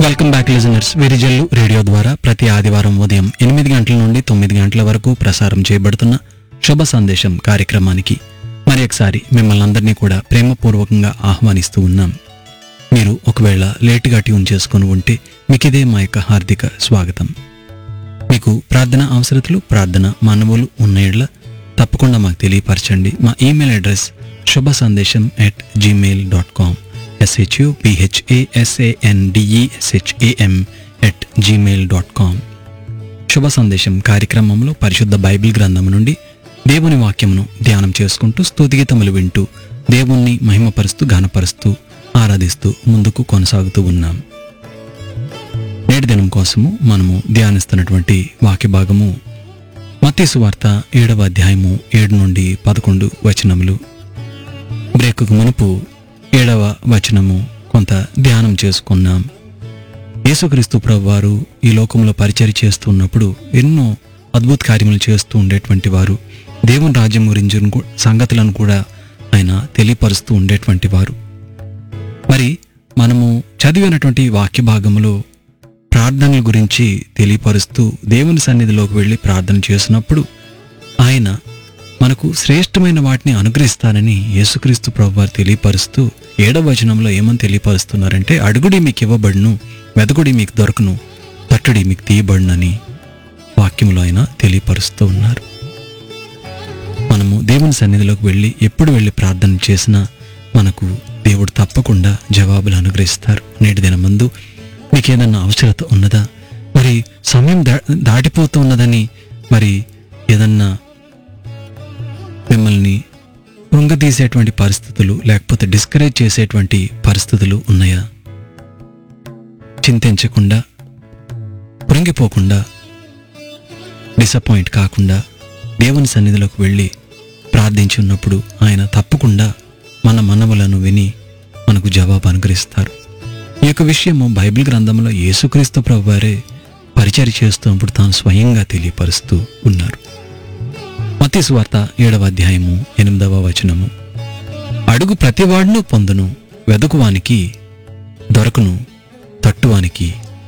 welcome back listeners Virijallu radio ద్వారా ప్రతి ఆదివారం ఉదయం ఎనిమిది గంటల నుండి తొమ్మిది గంటల వరకు ప్రసారం చేయబడుతున్న శుభ సందేశం కార్యక్రమానికి మరి ఒకసారి మిమ్మల్ని అందరినీ కూడా ప్రేమపూర్వకంగా ఆహ్వానిస్తూ ఉన్నాం మీరు ఒకవేళ లేటుగా ట్యూన్ చేసుకొని ఉంటే మీకిదే మా యొక్క హార్దిక స్వాగతం మీకు ప్రార్థన అవసరతలు ప్రార్థన మానవులు ఉన్న తప్పకుండా మాకు తెలియపరచండి మా ఈమెయిల్ అడ్రస్ శుభ సందేశం at Gmail dot com SHU పిహెచ్ఏఎస్ఏఎన్డిఈఎస్హెచ్ఏఎం at Gmail dot com శుభ సందేశం కార్యక్రమంలో పరిశుద్ధ బైబిల్ గ్రంథం నుండి దేవుని వాక్యమును ధ్యానం చేసుకుంటూ స్తుతిగీతములు వింటూ దేవుణ్ణి మహిమపరుస్తూ ఘనపరుస్తూ ఆరాధిస్తూ ముందుకు కొనసాగుతూ ఉన్నాం నేటి దినం కోసము మనము ధ్యానిస్తున్నటువంటి వాక్య భాగము మత్తీసు వార్త ఏడవ అధ్యాయము ఏడు నుండి పదకొండు వచనములు బ్రేకుకు మునుపు ఏడవ వచనము కొంత ధ్యానం చేసుకున్నాం యేసుక్రీస్తు ప్రభు వారు ఈ లోకంలో పరిచయం చేస్తున్నప్పుడు ఎన్నో అద్భుత కార్యములు చేస్తూ ఉండేటువంటి వారు దేవుని రాజ్యం గురించి కు- సంగతులను కూడా ఆయన తెలియపరుస్తూ ఉండేటువంటి వారు మరి మనము చదివినటువంటి వాక్య భాగములో ప్రార్థనల గురించి తెలియపరుస్తూ దేవుని సన్నిధిలోకి వెళ్ళి ప్రార్థన చేసినప్పుడు ఆయన మనకు శ్రేష్టమైన వాటిని అనుగ్రహిస్తానని యేసుక్రీస్తు ప్రభువారు తెలియపరుస్తూ ఏడవ వచనంలో ఏమని తెలియపరుస్తున్నారంటే అడుగుడి మీకు ఇవ్వబడును వెదకుడి మీకు దొరకను తట్టుడి మీకు తీయబడునని వాక్యములో ఆయన తెలియపరుస్తూ ఉన్నారు మనము దేవుని సన్నిధిలోకి వెళ్ళి ఎప్పుడు వెళ్ళి ప్రార్థన చేసినా మనకు దేవుడు తప్పకుండా జవాబులు అనుగ్రహిస్తారు నేటి దినమందు మీకు ఏదన్నా అవసరత ఉన్నదా మరి సమయం దా దాటిపోతూ ఉన్నదని మరి ఏదన్నా మిమ్మల్ని కృంగతీసేటువంటి పరిస్థితులు లేకపోతే డిస్కరేజ్ చేసేటువంటి పరిస్థితులు ఉన్నాయా చింతించకుండా కృంగిపోకుండా డిసప్పాయింట్ కాకుండా దేవుని సన్నిధిలోకి వెళ్ళి ప్రార్థించి ఉన్నప్పుడు ఆయన తప్పకుండా మన మనవులను విని మనకు జవాబు అనుగ్రహిస్తారు ఈ యొక్క విషయము బైబిల్ గ్రంథంలో యేసుక్రీస్తు ప్రభువారే పరిచయం చేస్తున్నప్పుడు తాను స్వయంగా తెలియపరుస్తూ ఉన్నారు మత్తయి సువార్త ఏడవ అధ్యాయము ఎనిమిదవ వచనము అడుగు ప్రతివాడును పొందును వెదకువానికి దొరకును తట్టువానికి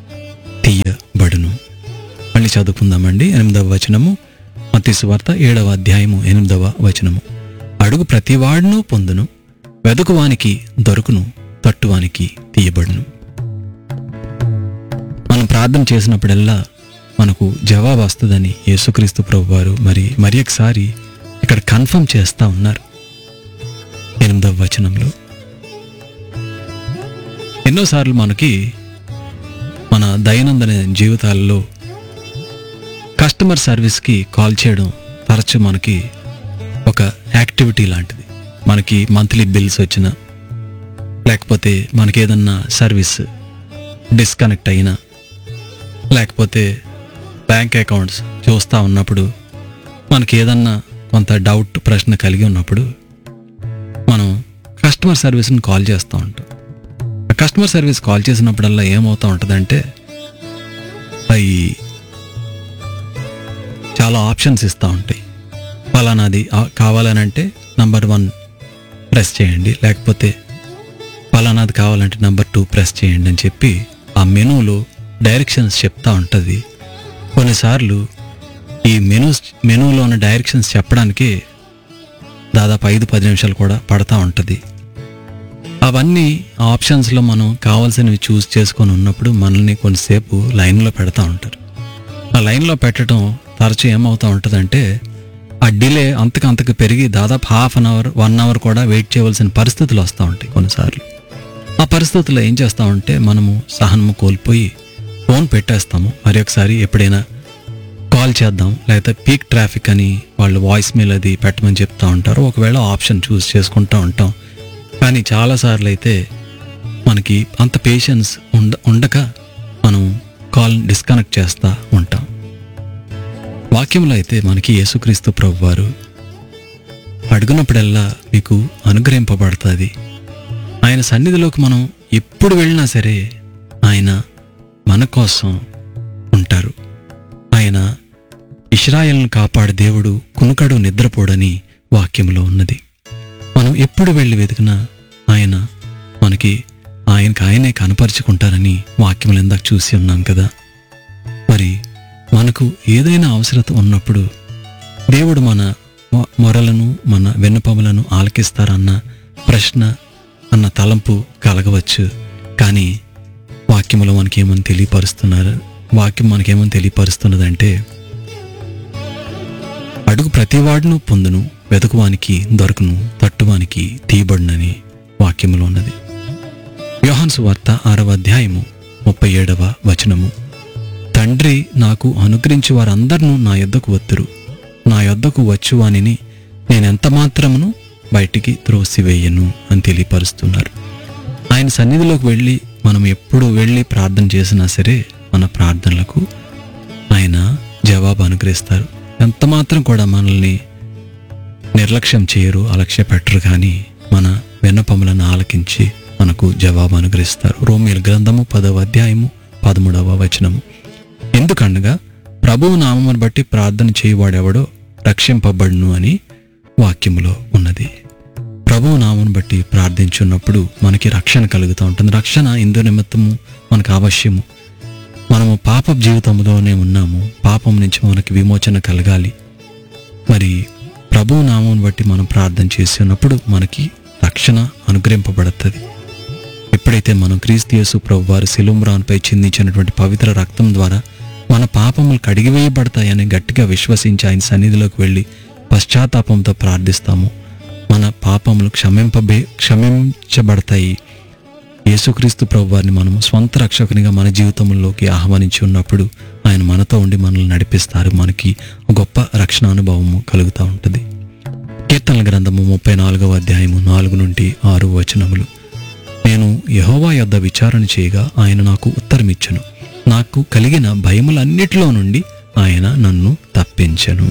తీయబడును మళ్ళీ చదువుకుందామండి ఎనిమిదవ వచనము మత్తయి సువార్త ఏడవ అధ్యాయము ఎనిమిదవ వచనము అడుగు ప్రతివాడును పొందును వెదకువానికి దొరకును తట్టువానికి తీయబడును మనం ప్రార్థన చేసినప్పుడల్లా మనకు జవాబు వస్తుందని యేసుక్రీస్తు ప్రభు వారు మరి మరి ఒకసారి ఇక్కడ కన్ఫర్మ్ చేస్తా ఉన్నారు ఎనిమిదవ వచనంలో ఎన్నోసార్లు మనకి మన దైనందిన జీవితాల్లో కస్టమర్ సర్వీస్కి కాల్ చేయడం తరచు మనకి ఒక యాక్టివిటీ లాంటిది మనకి మంత్లీ బిల్స్ వచ్చినా లేకపోతే మనకి ఏదన్నా సర్వీస్ డిస్కనెక్ట్ అయినా లేకపోతే బ్యాంక్ అకౌంట్స్ చూస్తూ ఉన్నప్పుడు మనకి ఏదన్నా కొంత డౌట్ ప్రశ్న కలిగి ఉన్నప్పుడు మనం కస్టమర్ సర్వీస్ని కాల్ చేస్తూ ఉంటాం ఆ కస్టమర్ సర్వీస్ కాల్ చేసినప్పుడల్లా ఏమవుతూ ఉంటుందంటే అవి చాలా ఆప్షన్స్ ఇస్తూ ఉంటాయి ఫలానాది ఆ- కావాలనంటే నంబర్ వన్ ప్రెస్ చేయండి లేకపోతే ఫలానాది కావాలంటే నంబర్ టూ ప్రెస్ చేయండి అని చెప్పి ఆ మెనూలో డైరెక్షన్స్ చెప్తా ఉంటుంది కొన్నిసార్లు ఈ మెనూస్ మెనూలో ఉన్న డైరెక్షన్స్ చెప్పడానికి దాదాపు ఐదు పది నిమిషాలు కూడా పడతా ఉంటుంది అవన్నీ ఆప్షన్స్లో మనం కావాల్సినవి చూస్ చేసుకొని ఉన్నప్పుడు మనల్ని కొంతసేపు లైన్లో పెడతా ఉంటారు ఆ లైన్లో పెట్టడం తరచూ ఏమవుతూ ఉంటుందంటే ఆ డిలే అంతకు అంతకు పెరిగి దాదాపు half an hour one hour కూడా వెయిట్ చేయవలసిన పరిస్థితులు వస్తూ ఉంటాయి కొన్నిసార్లు ఆ పరిస్థితుల్లో ఏం చేస్తామంటే మనము సహనము కోల్పోయి ఫోన్ పెట్టేస్తాము మరి ఒకసారి ఎప్పుడైనా కాల్ చేద్దాం లేకపోతే పీక్ ట్రాఫిక్ అని వాళ్ళు వాయిస్ మెయిల్ అది పెట్టమని చెప్తా ఉంటారు ఒకవేళ ఆప్షన్ చూస్ చేసుకుంటూ ఉంటాం కానీ చాలాసార్లు అయితే మనకి అంత పేషెన్స్ ఉండ ఉండక మనం కాల్ డిస్కనెక్ట్ చేస్తూ ఉంటాం వాక్యంలో అయితే మనకి యేసుక్రీస్తు ప్రభు వారు అడుగునప్పుడల్లా మీకు అనుగ్రహింపబడుతుంది ఆయన సన్నిధిలోకి మనం ఎప్పుడు వెళ్ళినా సరే ఆయన మన కోసం ఉంటారు ఆయన ఇస్రాయల్ను కాపాడే దేవుడు కునుకడు నిద్రపోడని వాక్యంలో ఉన్నది మనం ఎప్పుడు వెళ్ళి వెతికినా ఆయన మనకి ఆయనకు ఆయనే కనపరుచుకుంటారని వాక్యములు ఇందాక చూసి ఉన్నాం కదా మరి మనకు ఏదైనా అవసరత ఉన్నప్పుడు దేవుడు మన మొ- మొరలను మన వెన్నుపములను ఆలకిస్తారన్న ప్రశ్న అన్న తలంపు కలగవచ్చు కానీ వాక్యములో మనకేమని తెలియపరుస్తున్నారు వాక్యం మనకేమని తెలియపరుస్తున్నదంటే అడుగు ప్రతివాడును పొందును వెతకువానికి దొరకను తట్టువానికి తీయబడునని వాక్యములో ఉన్నది యోహాన్ సువార్త ఆరవ అధ్యాయము ముప్పై ఏడవ వచనము తండ్రి నాకు అనుగ్రహించి వారందరినూ నా యొద్దకు వత్తురు నా యొద్దకు వచ్చువానిని నేనెంత మాత్రమును బయటికి త్రోసివేయను అని తెలియపరుస్తున్నారు ఆయన సన్నిధిలోకి వెళ్ళి మనం ఎప్పుడు వెళ్ళి ప్రార్థన చేసినా సరే మన ప్రార్థనలకు ఆయన జవాబు అనుగ్రహిస్తారు ఎంత మాత్రం కూడా మనల్ని నిర్లక్ష్యం చేయరు అలక్ష్య పెట్టరు కానీ మన వెన్నపములను ఆలకించి మనకు జవాబు అనుగ్రహిస్తారు రోమిల్ గ్రంథము పదవ అధ్యాయము పదమూడవ వచనము ఎందుకనగా ప్రభువు నామమును బట్టి ప్రార్థన చేయవాడెవడో రక్షింపబడును అని వాక్యములో ఉన్నది ప్రభువు నామను బట్టి ప్రార్థించున్నప్పుడు మనకి రక్షణ కలుగుతూ ఉంటుంది రక్షణ ఇందు నిమిత్తము మనకు అవశ్యము మనము పాప జీవితంలోనే ఉన్నాము పాపం నుంచి మనకి విమోచన కలగాలి మరి ప్రభు నామం బట్టి మనం ప్రార్థన చేసి ఉన్నప్పుడు మనకి రక్షణ అనుగ్రహింపబడుతుంది ఎప్పుడైతే మనం క్రీస్తు యేసు ప్రభు వారి శిలుమ్రాన్పై చిందించినటువంటి పవిత్ర రక్తం ద్వారా మన పాపములు కడిగివేయబడతాయని గట్టిగా విశ్వసించి ఆయన సన్నిధిలోకి వెళ్ళి పశ్చాత్తాపంతో ప్రార్థిస్తాము మన పాపములు క్షమింపబే క్షమించబడతాయి యేసుక్రీస్తు ప్రభు వారిని మనం స్వంత రక్షకునిగా మన జీవితంలోకి ఆహ్వానించి ఉన్నప్పుడు ఆయన మనతో ఉండి మనల్ని నడిపిస్తారు మనకి గొప్ప రక్షణ అనుభవము కలుగుతూ ఉంటుంది కీర్తనల గ్రంథము ముప్పై నాలుగవ అధ్యాయము నాలుగు నుండి ఆరు వచనములు నేను యహోవా యొద్ద విచారణ చేయగా ఆయన నాకు ఉత్తరమిచ్చను నాకు కలిగిన భయములన్నిటిలో నుండి ఆయన నన్ను తప్పించను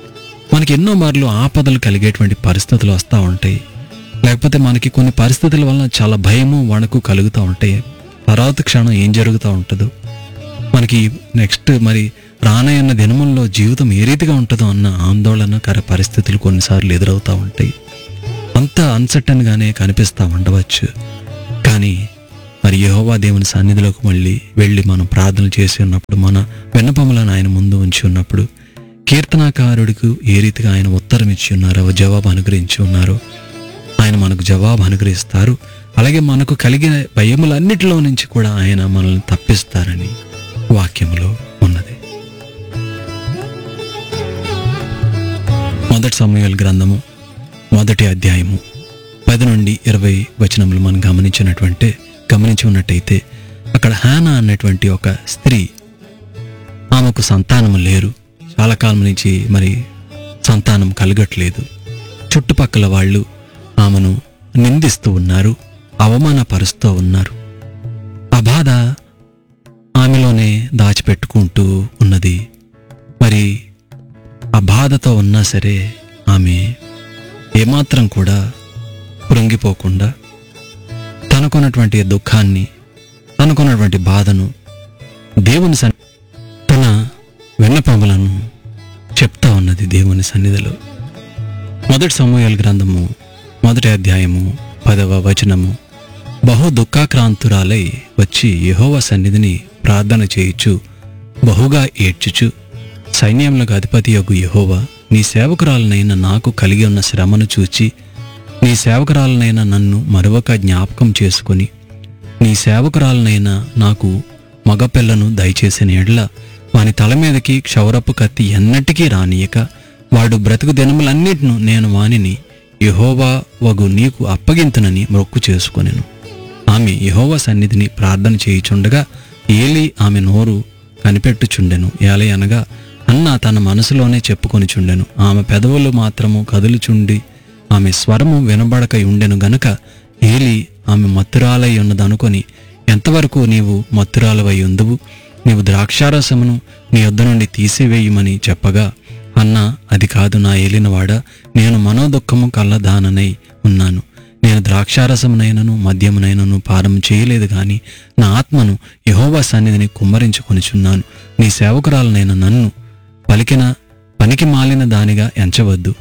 మనకి ఎన్నో మార్లు ఆపదలు కలిగేటువంటి పరిస్థితులు వస్తూ ఉంటాయి లేకపోతే మనకి కొన్ని పరిస్థితుల వలన చాలా భయము వణకు కలుగుతూ ఉంటాయి తర్వాత క్షణం ఏం జరుగుతూ ఉంటుందో మనకి నెక్స్ట్ మరి రానయ్యన్న దినముల్లో జీవితం ఏ రీతిగా ఉంటుందో అన్న ఆందోళనకర పరిస్థితులు కొన్నిసార్లు ఎదురవుతూ ఉంటాయి అంత అన్సర్టన్గానే కనిపిస్తూ ఉండవచ్చు కానీ మరి యెహోవా దేవుని సన్నిధిలోకి మళ్ళీ వెళ్ళి మనం ప్రార్థన చేసి ఉన్నప్పుడు మన వెన్నపములను ఆయన ముందు ఉంచి ఉన్నప్పుడు కీర్తనాకారుడికి ఏ రీతిగా ఆయన ఉత్తరం ఇచ్చి ఉన్నారో జవాబు అనుగ్రహించి ఉన్నారో ఆయన మనకు జవాబు అనుగ్రహిస్తారు అలాగే మనకు కలిగిన భయములన్నిటిలో నుంచి కూడా ఆయన మనల్ని తప్పిస్తారని వాక్యములో ఉన్నది మొదటి సమయాల గ్రంథము మొదటి అధ్యాయము పది నుండి ఇరవై వచనములు మనం గమనించినటువంటి గమనించి ఉన్నట్టయితే అక్కడ హానా అన్నటువంటి ఒక స్త్రీ ఆమెకు సంతానము లేరు చాలా కాలం నుంచి మరి సంతానం కలగట్లేదు చుట్టుపక్కల వాళ్ళు ఆమెను నిందిస్తూ ఉన్నారు అవమానపరుస్తూ ఉన్నారు ఆ బాధ ఆమెలోనే దాచిపెట్టుకుంటూ ఉన్నది మరి ఆ బాధతో ఉన్నా సరే ఆమె ఏమాత్రం కూడా కృంగిపోకుండా తనకున్నటువంటి దుఃఖాన్ని తనకున్నటువంటి బాధను దేవుని సన్ తన వెన్నపములను చెప్తా ఉన్నది దేవుని సన్నిధిలో మొదటి సమూహాల గ్రంథము మొదటి అధ్యాయము పదవ వచనము బహు దుఃఖాక్రాంతురాలై వచ్చి యెహోవా సన్నిధిని ప్రార్థన చేయుచు బహుగా ఏడ్చుచు సైన్యములకు అధిపతి యొక్క యెహోవా నీ సేవకురాలనైన నాకు కలిగి ఉన్న శ్రమను చూచి నీ సేవకురాలనైన నన్ను మరొక జ్ఞాపకం చేసుకొని నీ సేవకురాలనైనా నాకు మగపిల్లను దయచేసిన ఎడ్ల వాని తల మీదకి క్షౌరపు కత్తి ఎన్నటికీ రానియక వాడు బ్రతుకు దినములన్నిటిను నేను వానిని యహోవా వగు నీకు అప్పగింతునని మొక్కు చేసుకొనెను ఆమె యహోవా సన్నిధిని ప్రార్థన చేయుచుండగా ఏలి ఆమె నోరు కనిపెట్టుచుండెను ఏలై అనగా అన్న తన మనసులోనే చెప్పుకొనిచుండెను ఆమె పెదవులు మాత్రము కదులుచుండి ఆమె స్వరము వినబడక ఉండెను గనుక ఏలి ఆమె మత్తురాలై ఉన్నదనుకొని ఎంతవరకు నీవు మత్తురాలవై ఉందువు నీవు ద్రాక్షారసమును నీ యొద్ద నుండి తీసివేయమని చెప్పగా అన్న అది కాదు నా ఏలినవాడ నేను మనోదుఖము కల్లదాననై ఉన్నాను నేను ద్రాక్షారసమునైనను మద్యమునైనను పారం చేయలేదు గాని నా ఆత్మను యహోవా సన్నిధిని కుమ్మరించుకొనిచున్నాను నీ సేవకురాలనైన నన్ను పలికిన పనికి మాలిన దానిగా ఎంచవద్దు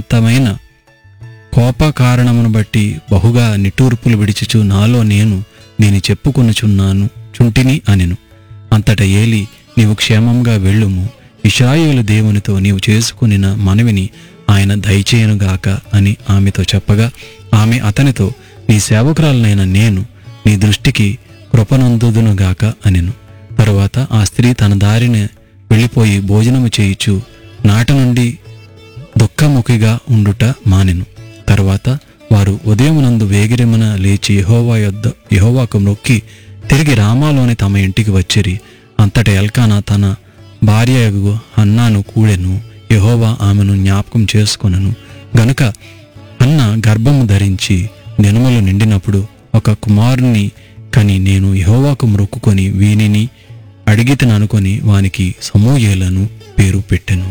అత్యంతమైన కోప కారణమును బట్టి బహుగా నిట్టూర్పులు విడిచుచు నాలో నేను దీని చెప్పుకొనుచున్నాను చుంటిని అనెను అంతట ఏలి నీవు క్షేమంగా వెళ్ళుము ఇషాయేలు దేవునితో నీవు చేసుకునిన మనవిని ఆయన దయచేయనుగాక అని ఆమెతో చెప్పగా ఆమె అతనితో నీ సేవకురాలనైన నేను నీ దృష్టికి కృపనందుదునుగాక అనెను తరువాత ఆ స్త్రీ తన దారిని వెళ్ళిపోయి భోజనము చేయుచు నాట నుండి దుఃఖముఖిగా ఉండుట మానెను తరువాత వారు ఉదయమునందు వేగిరమున లేచి యెహోవా యొద్ద యెహోవాకు మొక్కి తిరిగి రామాలోని తమ ఇంటికి వచ్చిరి అంతట ఎల్కానా తన భార్యయగు హన్నాను కూడెను యెహోవా ఆమెను జ్ఞాపకం చేసుకొనెను గనుక అన్న గర్భము ధరించి దినములు నిండినప్పుడు ఒక కుమారుని కని నేను యెహోవాకు మొక్కుకొని వీనిని అడిగితను అనుకొని వానికి సమూయేలను పేరు పెట్టెను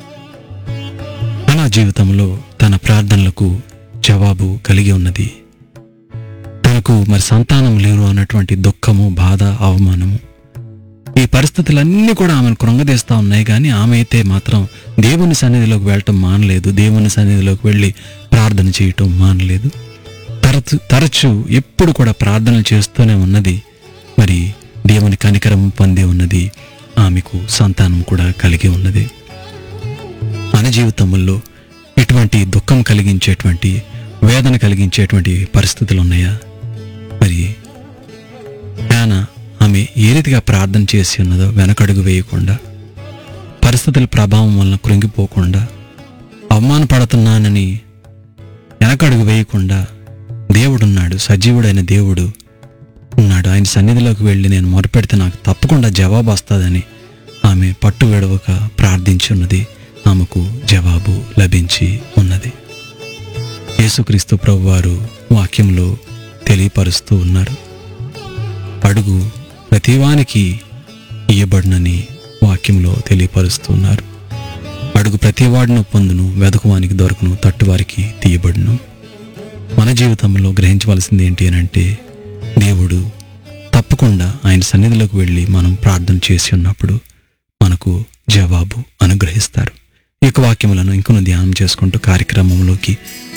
అనా జీవితంలో తన ప్రార్థనలకు జవాబు కలిగి ఉన్నది తనకు మరి సంతానం లేరు అన్నటువంటి దుఃఖము బాధ అవమానము ఈ పరిస్థితులన్నీ కూడా ఆమెను కృంగదీస్తా ఉన్నాయి కానీ ఆమె అయితే మాత్రం దేవుని సన్నిధిలోకి వెళ్ళటం మానలేదు దేవుని సన్నిధిలోకి వెళ్ళి ప్రార్థన చేయటం మానలేదు తరచు తరచు ఎప్పుడు కూడా ప్రార్థనలు చేస్తూనే ఉన్నది మరి దేవుని కనికరం పొంది ఉన్నది ఆమెకు సంతానం కూడా కలిగి ఉన్నది మన జీవితంలో ఇటువంటి దుఃఖం కలిగించేటువంటి వేదన కలిగించేటువంటి పరిస్థితులు ఉన్నాయా మరి యాన ఆమె ఏ రీతిగా ప్రార్థన చేసి ఉన్నదో వెనకడుగు వేయకుండా పరిస్థితుల ప్రభావం వలన కృంగిపోకుండా అవమానపడుతున్నానని వెనకడుగు వేయకుండా దేవుడున్నాడు సజీవుడైన దేవుడు ఉన్నాడు ఆయన సన్నిధిలోకి వెళ్ళి నేను మొరపెడితే నాకు తప్పకుండా జవాబు వస్తుందని ఆమె పట్టు విడవక ప్రార్థించి ఉన్నది ఆమెకు జవాబు లభించి ఉన్నది యేసుక్రీస్తు ప్రభువారు వాక్యంలో తెలియపరుస్తూ ఉన్నారు అడుగు ప్రతివానికి ఇయ్యబడినని వాక్యంలో తెలియపరుస్తున్నారు అడుగు ప్రతివాడిను పొందును వెదకువానికి దొరకను తట్టువారికి తీయబడును మన జీవితంలో గ్రహించవలసింది ఏంటి అని అంటే దేవుడు తప్పకుండా ఆయన సన్నిధిలోకి వెళ్ళి మనం ప్రార్థన చేసి ఉన్నప్పుడు మనకు జవాబు అనుగ్రహిస్తారు ఈ యొక్క వాక్యములను ఇంకొన ధ్యానం చేసుకుంటూ కార్యక్రమంలోకి